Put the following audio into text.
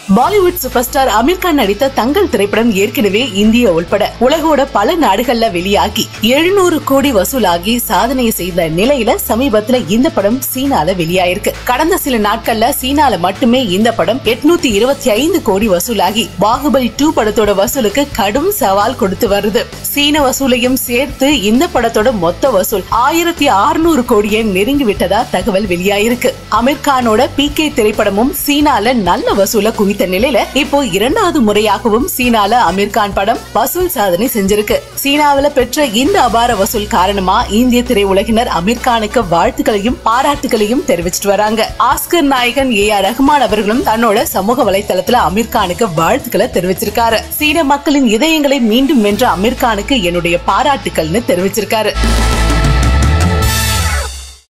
Bollywood super star Aamir Khan நடித்த தங்கள் திரைப்படம் ஏற்கனவே இந்தியா உள்பட உலகோட பல நாடுகள்ல வெளியாகி எழுநூறு கோடி வசூலாகி சாதனை செய்த நிலையில சமீபத்துல இந்த படம் சீனால வெளியாயிருக்கு கடந்த சில நாட்கள்ல சீனால மட்டுமே இந்த படம் எட்நூத்தி இருபத்தி ஐந்து கோடி வசூலாகி பாகுபலி டூ படத்தோட வசூலுக்கு கடும் சவால் கொடுத்து வருது சீன வசூலையும் சேர்த்து இந்த படத்தோட மொத்த வசூல் ஆயிரத்தி அறுநூறு கோடியை நெருங்கி விட்டதா தகவல் வெளியாயிருக்கு அமீர் கானோட பி கே திரைப்படமும் சீனால நல்ல வசூல குவித்த நிலையில இப்போ இரண்டாவது முறையாகவும் சீனால அமீர் கான் படம் வசூல் சாதனை செஞ்சிருக்கு சீனாவில பெற்ற இந்த அபார வசூல் காரணமா இந்திய திரையுலகினர் அமீர் கானுக்கு வாழ்த்துக்களையும் பாராட்டுகளையும் தெரிவிச்சிட்டு வராங்க ஆஸ்கர் நாயகன் ஏ ஆர் ரஹ்மான் அவர்களும் தன்னோட சமூக வலைதளத்துல அமீர் கானுக்கு வாழ்த்துக்களை தெரிவிச்சிருக்காரு சீன மக்களின் இதயங்களை மீண்டும் வென்ற அமீர் கானுக்கு என்னுடைய பாராட்டுக்கள்னு தெரிவிச்சிருக்காரு